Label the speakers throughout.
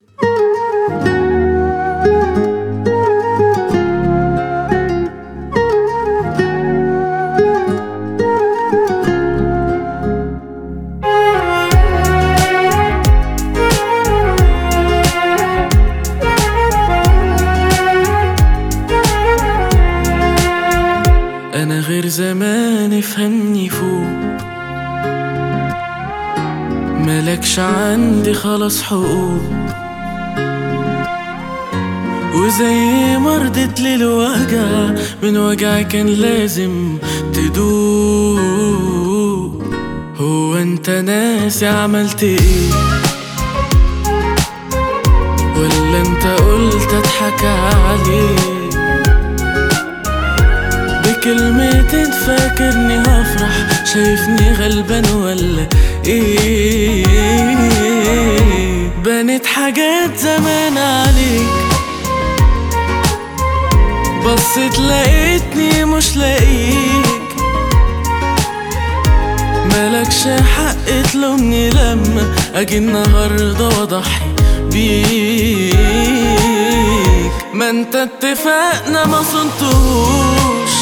Speaker 1: أنا غير زمان افهمني فوق ملكش عندي خلاص حقوق وزي ما رضيت للوجع من وجعي كان لازم تدوق هو انت ناسي عملت ايه ولا انت قلت اضحك عليك بكلمتين فاكرني هفرح شايفني غلبان ولا ايه بنت حاجات زمان عليك بصيت لقيتني مش لاقيك ملكش حق تلومني لما اجي النهارده واضحي بيك ما انت اتفقنا ما صنتوش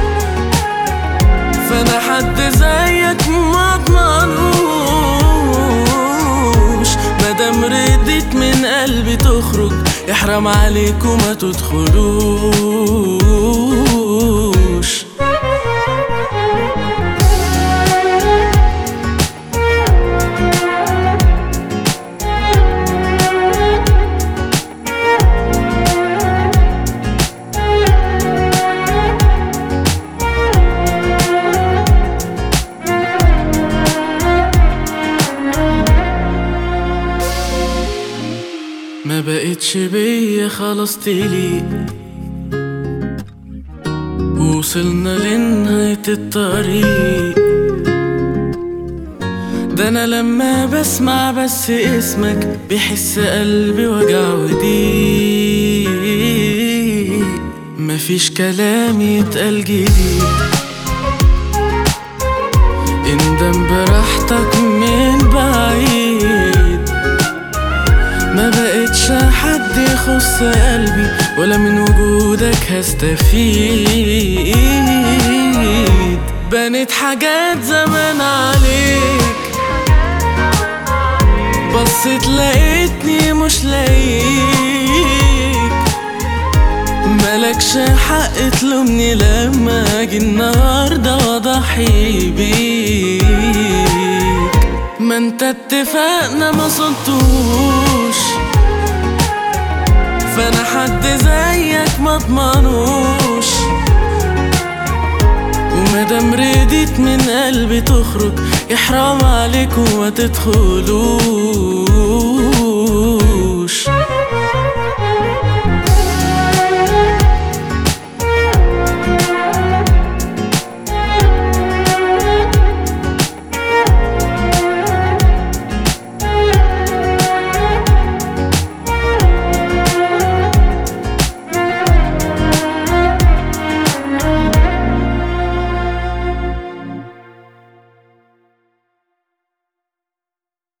Speaker 1: فانا حد زيك ما اضمنوش مادام رديت من قلبي تخرج يحرم عليك وما تدخلوش ما بقتش بيا خلاص تليق وصلنا لنهاية الطريق ده انا لما بسمع بس اسمك بيحس قلبي وجع وضيق مفيش كلام يتقال جديد اندم براحتك من بعيد ما بقتش حد يخص قلبي ولا من وجودك هستفيد بنت حاجات زمان عليك بصيت لقيتني مش لاقيك ملكش حق تلومني لما اجي النهارده واضحي بيك ما انت اتفقنا ما صنتوش فانا حد زيك ما اضمنوش ومادام رديت من قلبي تخرج يحرم عليك وما تدخلوش